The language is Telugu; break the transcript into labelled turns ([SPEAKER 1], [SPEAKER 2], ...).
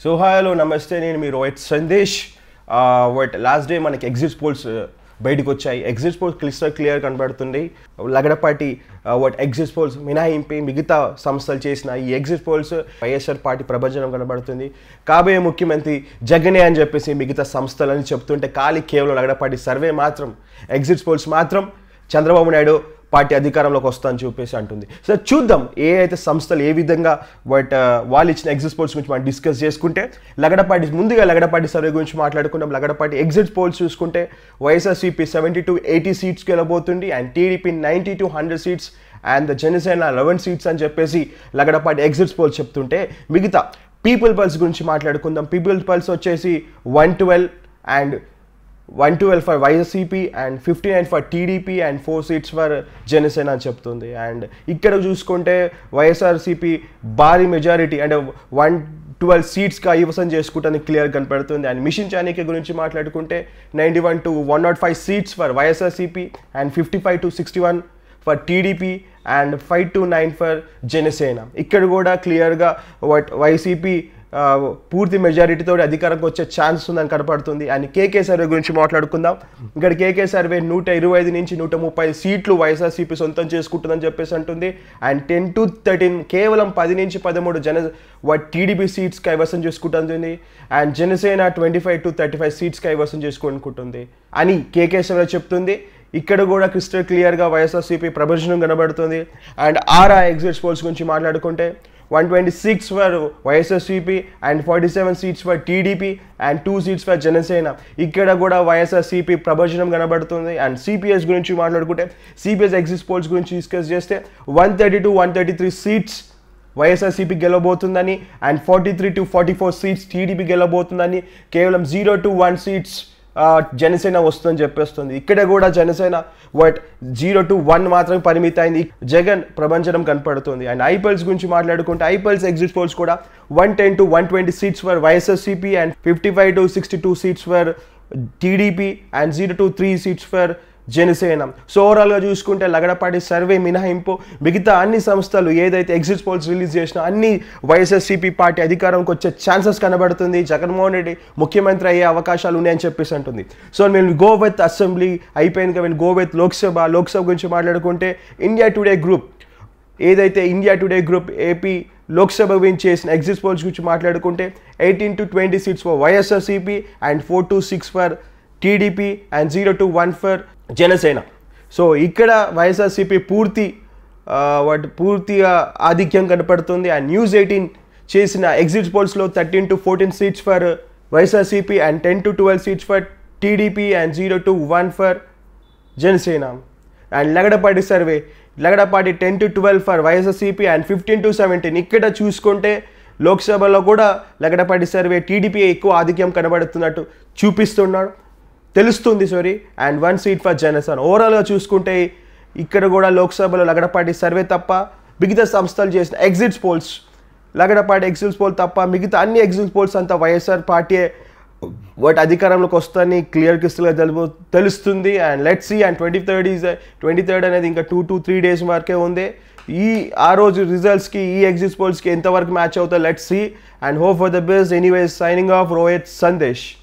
[SPEAKER 1] సో హాయ్ నమస్తే నేను మీ Rohit Sandesh but last day మనకి ఎగ్జిట్ పోల్స్ బయటకు వచ్చాయి ఎగ్జిట్ పోల్స్ క్లిస్టర్ క్లియర్ కనబడుతుంది లగడపాటి వాట్ ఎగ్జిట్ పోల్స్ మినహాయింపి మిగతా సంస్థలు చేసిన ఈ ఎగ్జిట్ పోల్స్ వైఎస్ఆర్ పార్టీ ప్రభంజనం కనబడుతుంది కాబోయే ముఖ్యమంత్రి జగనే అని చెప్పేసి మిగతా సంస్థలని చెప్తుంటే ఖాళీ కేవలం లగడపాటి సర్వే మాత్రం ఎగ్జిట్ పోల్స్ మాత్రం చంద్రబాబు నాయుడు పార్టీ అధికారంలోకి వస్తామని చెప్పేసి అంటుంది సో చూద్దాం ఏ అయితే సంస్థలు ఏ విధంగా బట్ వాళ్ళు ఇచ్చిన ఎగ్జిట్ పోల్స్ గురించి మనం డిస్కస్ చేసుకుంటే లగడపాటి ముందుగా లగడపాటి సర్వే గురించి మాట్లాడుకున్నాం లగడపాటి ఎగ్జిట్ పోల్స్ చూసుకుంటే వైఎస్ఆర్సీపీ సెవెంటీ టు ఎయిటీ సీట్స్కి వెళ్ళబోతుంది and TDP ninety to hundred seats and the Janasena eleven seats అని చెప్పేసి లగడపాటి ఎగ్జిట్ పోల్స్ చెప్తుంటే మిగతా పీపుల్ పల్స్ గురించి మాట్లాడుకుందాం పీపుల్ పల్స్ వచ్చేసి one twelve and one twelve for YSRCP and fifty nine for TDP and four seats for Janasena అని చెప్తుంది అండ్ ఇక్కడ చూసుకుంటే వైఎస్ఆర్సీపీ భారీ మెజారిటీ అంటే వన్ ట్వెల్వ్ సీట్స్కి కైవసం చేసుకుంటానికి క్లియర్ కనపడుతుంది అండ్ మిషన్ చాణిక్య గురించి మాట్లాడుకుంటే ninety one to one nought five seats for YSRCP and fifty five to sixty one for TDP and five to nine for Janasena ఇక్కడ కూడా క్లియర్గా వట్ వైసీపీ పూర్తి మెజారిటీతో అధికారంకి వచ్చే ఛాన్స్ ఉందని కనపడుతుంది అండ్ కేకే సర్వే గురించి మాట్లాడుకుందాం ఇక్కడ కేకే సర్వే నూట ఇరవై ఐదు నుంచి నూట ముప్పై సీట్లు వైఎస్ఆర్సీపీ సొంతం చేసుకుంటుందని చెప్పేసి అంటుంది అండ్ టెన్ టు థర్టీన్ కేవలం పది నుంచి పదమూడు జన టీడీపీ సీట్స్ కైవసం చేసుకుంటుంది and Janasena twenty five to thirty five seats కైవసం చేసుకుంటుంది అని కేకే సర్వే చెప్తుంది ఇక్కడ కూడా క్రిస్టల్ క్లియర్గా వైఎస్ఆర్సీపీ ప్రదర్శనం కనబడుతుంది అండ్ ఆర్ఆర్ ఎగ్జిట్ పోల్స్ గురించి మాట్లాడుకుంటే one twenty six for YSRCP and forty seven seats for TDP and two seats for Janasena ఇక్కడ కూడా వైఎస్ఆర్సీపీ ప్రదర్శనం కనబడుతుంది అండ్ సిపిఎస్ గురించి మాట్లాడుకుంటే సిపిఎస్ ఎగ్జిట్ పోల్స్ గురించి డిస్కస్ చేస్తే one thirty two one thirty three seats YSRCP గెలవబోతుందని and forty three to forty four seats TDP గెలవబోతుందని కేవలం zero to one seats Janasena వస్తుందని చెప్పేస్తుంది ఇక్కడ కూడా Janasena what zero to one మాత్రమే పరిమితి అయింది జగన్ ప్రభంజనం కనపడుతుంది అండ్ ఐపీఎల్స్ గురించి మాట్లాడుకుంటే ఐపీఎల్స్ ఎగ్జిట్ పోల్స్ కూడా one ten to one twenty seats for YSRCP and fifty five to sixty two seats for TDP and zero to three seats for Janasena so ఓవరాల్గా చూసుకుంటే లగడపాటి సర్వే మినహాయింపు మిగతా అన్ని సంస్థలు ఏదైతే ఎగ్జిట్ పోల్స్ రిలీజ్ చేసినా అన్ని వైఎస్ఆర్సీపీ పార్టీ అధికారంకి వచ్చే ఛాన్సెస్ కనబడుతుంది జగన్మోహన్ రెడ్డి ముఖ్యమంత్రి అయ్యే అవకాశాలు ఉన్నాయని చెప్పేసి అంటుంది సో మేము గో విత్ అసెంబ్లీ అయిపోయింది మేము గో విత్ లోక్సభ లోక్సభ గురించి మాట్లాడుకుంటే ఇండియా టుడే గ్రూప్ ఏదైతే India Today group AP Lok Sabha గురించి చేసిన ఎగ్జిట్ పోల్స్ గురించి మాట్లాడుకుంటే eighteen to twenty seats for YSRCP and four to six for TDP and zero to one for Janasena so ఇక్కడ వైఎస్ఆర్సీపీ పూర్తి వాటి పూర్తిగా ఆధిక్యం కనపడుతుంది అండ్ న్యూస్ ఎయిటీన్ చేసిన ఎగ్జిట్ పోల్స్లో thirteen to fourteen seats for YSRCP and ten to twelve seats for TDP and zero to one for Janasena and Lagadapati survey Lagadapati ten to twelve for YSRCP and fifteen to seventeen ఇక్కడ చూసుకుంటే లోక్సభలో కూడా లగడపాటి సర్వే టీడీపీ ఎక్కువ ఆధిక్యం కనబడుతున్నట్టు చూపిస్తున్నాడు తెలుస్తుంది sorry and one seat for Janasena ఓవరాల్గా చూసుకుంటే ఇక్కడ కూడా లోక్సభలో లగడపాటి సర్వే తప్ప మిగతా సంస్థలు చేసిన exits polls Lagadapati exits poll తప్ప మిగతా అన్ని ఎగ్జిట్ పోల్స్ అంతా వైఎస్ఆర్ పార్టీ వాటి అధికారంలోకి వస్తాయని క్లియర్ క్రిస్టల్గా తెలుపు తెలుస్తుంది and let see and twenty third is twenty third అనేది ఇంకా టూ టు త్రీ డేస్ వరకే ఉంది ఈ ఆ రోజు రిజల్ట్స్కి ఈ ఎగ్జిట్ పోల్స్కి ఎంతవరకు మ్యాచ్ అవుతాయి let see and hope for the best anyways signing off Rohit Sandesh